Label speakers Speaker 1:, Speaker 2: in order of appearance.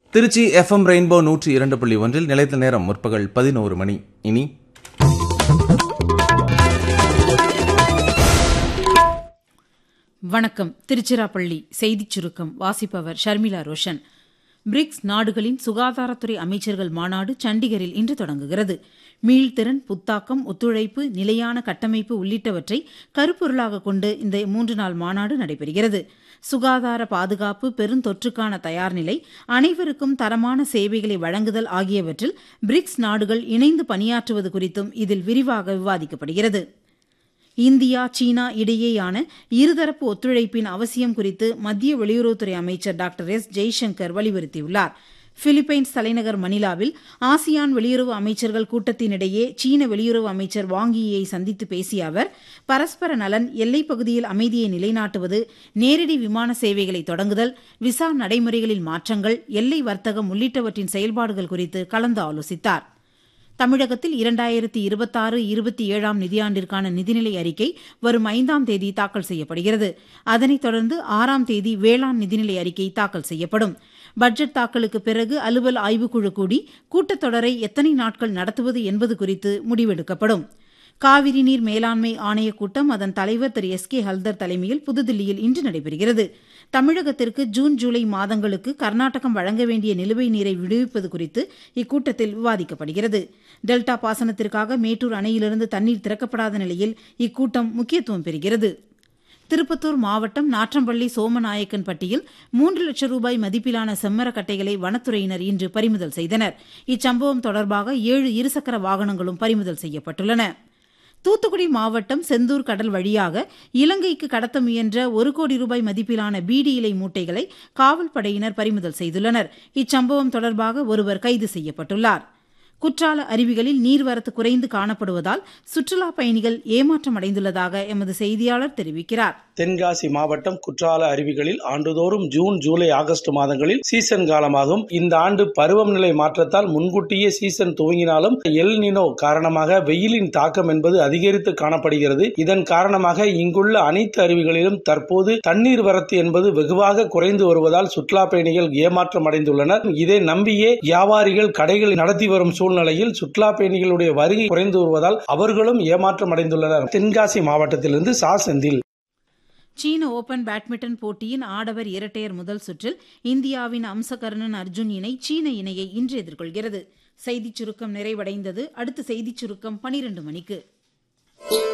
Speaker 1: Trichy FM rainbow நூற்றி இரண்டு புள்ளி ஒன்றில் நிலைத்த நேரம் முற்பகல் பதினோரு மணி இனி
Speaker 2: வணக்கம் திருச்சிராப்பள்ளி செய்திச் சுருக்கம் வாசிப்பவர் ஷர்மிளா ரோஷன் பிரிக்ஸ் நாடுகளின் சுகாதாரத்துறை அமைச்சர்கள் மாநாடு சண்டிகரில் இன்று தொடங்குகிறது மீள்திறன் புத்தாக்கம் ஒத்துழைப்பு நிலையான கட்டமைப்பு உள்ளிட்டவற்றை கருப்பொருளாக கொண்டு இந்த மூன்று நாள் மாநாடு நடைபெறுகிறது சுகாதார பாதுகாப்பு பெருந்தொற்றுக்கான தயார்நிலை அனைவருக்கும் தரமான சேவைகளை வழங்குதல் ஆகியவற்றில் பிரிக்ஸ் நாடுகள் இணைந்து பணியாற்றுவது குறித்தும் இதில் விரிவாக விவாதிக்கப்படுகிறது இந்தியா சீனா இடையேயான இருதரப்பு ஒத்துழைப்பின் அவசியம் குறித்து மத்திய வெளியுறவுத்துறை அமைச்சர் டாக்டர் எஸ் ஜெய்சங்கர் வலியுறுத்தியுள்ளார் பிலிப்பைன்ஸ் தலைநகர் மணிலாவில் ஆசியான் வெளியுறவு அமைச்சர்கள் கூட்டத்தினிடையே சீன வெளியுறவு அமைச்சர் வாங்கியை சந்தித்து பேசிய அவர் பரஸ்பர நலன் எல்லைப் பகுதியில் அமைதியை நிலைநாட்டுவது நேரடி விமான சேவைகளை தொடங்குதல் விசா நடைமுறைகளில் மாற்றங்கள் எல்லை வர்த்தகம் உள்ளிட்டவற்றின் செயல்பாடுகள் குறித்து கலந்து ஆலோசித்தார் தமிழகத்தில் இரண்டாயிரத்தி இருபத்தாறு இருபத்தி ஏழாம் நிதியாண்டிற்கான நிதிநிலை அறிக்கை வரும் ஐந்தாம் தேதி தாக்கல் செய்யப்படுகிறது அதனைத் தொடர்ந்து ஆறாம் தேதி வேளாண் நிதிநிலை அறிக்கை தாக்கல் செய்யப்படும் பட்ஜெட் தாக்கலுக்கு பிறகு அலுவல் ஆய்வுக்குழு கூடி கூட்டத்தொடரை எத்தனை நாட்கள் நடத்துவது என்பது குறித்து முடிவெடுக்கப்படும் காவிரி நீர் மேலாண்மை ஆணையக் கூட்டம் அதன் தலைவர் திரு எஸ் கே ஹல்தர் தலைமையில் புதுதில்லியில் இன்று நடைபெறுகிறது தமிழகத்திற்கு ஜூன் ஜூலை மாதங்களுக்கு கர்நாடகம் வழங்க வேண்டிய நிலுவை நீரை விடுவிப்பது குறித்து இக்கூட்டத்தில் விவாதிக்கப்படுகிறது டெல்டா பாசனத்திற்காக மேட்டூர் அணையிலிருந்து தண்ணீர் திறக்கப்படாத நிலையில் இக்கூட்டம் முக்கியத்துவம் பெறுகிறது திருப்பத்தூர் மாவட்டம் நாற்றம்பள்ளி சோமநாயக்கன் பட்டியில் மூன்று லட்சம் ரூபாய் மதிப்பிலான செம்மரக்கட்டைகளை வனத்துறையினர் இன்று பறிமுதல் செய்தனர் இச்சம்பவம் தொடர்பாக ஏழு இருசக்கர வாகனங்களும் பறிமுதல் செய்யப்பட்டுள்ளன தூத்துக்குடி மாவட்டம் செந்தூர் கடல் வழியாக இலங்கைக்கு கடத்த முயன்ற ஒரு கோடி ரூபாய் மதிப்பிலான பீடி இலை மூட்டைகளை காவல் படையினர் பறிமுதல் செய்துள்ளனர் இச்சம்பவம் தொடர்பாக ஒருவர் கைது செய்யப்பட்டுள்ளார் குற்றால அருவிகளில் நீர்வரத்து குறைந்து காணப்படுவதால் சுற்றுலா பயணிகள் ஏமாற்றம் அடைந்துள்ளதாக எமது செய்தியாளர் தெரிவிக்கிறார்
Speaker 3: தென்காசி மாவட்டம் குற்றால அருவிகளில் ஆண்டுதோறும் ஜூன் ஜூலை ஆகஸ்ட் மாதங்களில் சீசன் காலமாகும் இந்த ஆண்டு பருவநிலை மாற்றத்தால் முன்கூட்டியே சீசன் துவங்கினாலும் எல் நினோ காரணமாக வெயிலின் தாக்கம் என்பது அதிகரித்து காணப்படுகிறது இதன் காரணமாக இங்குள்ள அனைத்து அருவிகளிலும் தற்போது தண்ணீர் வரத்து என்பது வெகுவாக குறைந்து வருவதால் சுற்றுலா பயணிகள் ஏமாற்றம் அடைந்துள்ளனர் இதை நம்பியே வியாபாரிகள் கடைகள் நடத்தி வரும் சூழ்நிலையில் சுற்றுலா பயணிகளுடைய வருகை குறைந்து வருவதால் அவர்களும் ஏமாற்றம் அடைந்துள்ளனர் தென்காசி மாவட்டத்திலிருந்து சா செந்தில்
Speaker 2: சீன ஓபன் பேட்மிண்டன் போட்டியின் ஆடவர் இரட்டையர் முதல் சுற்றில் இந்தியாவின் அம்சகர்ணன் அர்ஜுன் இணை சீன இணையை இன்று எதிர்கொள்கிறது செய்திச் சுருக்கம் நிறைவடைந்தது அடுத்த செய்திச் சுருக்கம் பனிரெண்டு மணிக்கு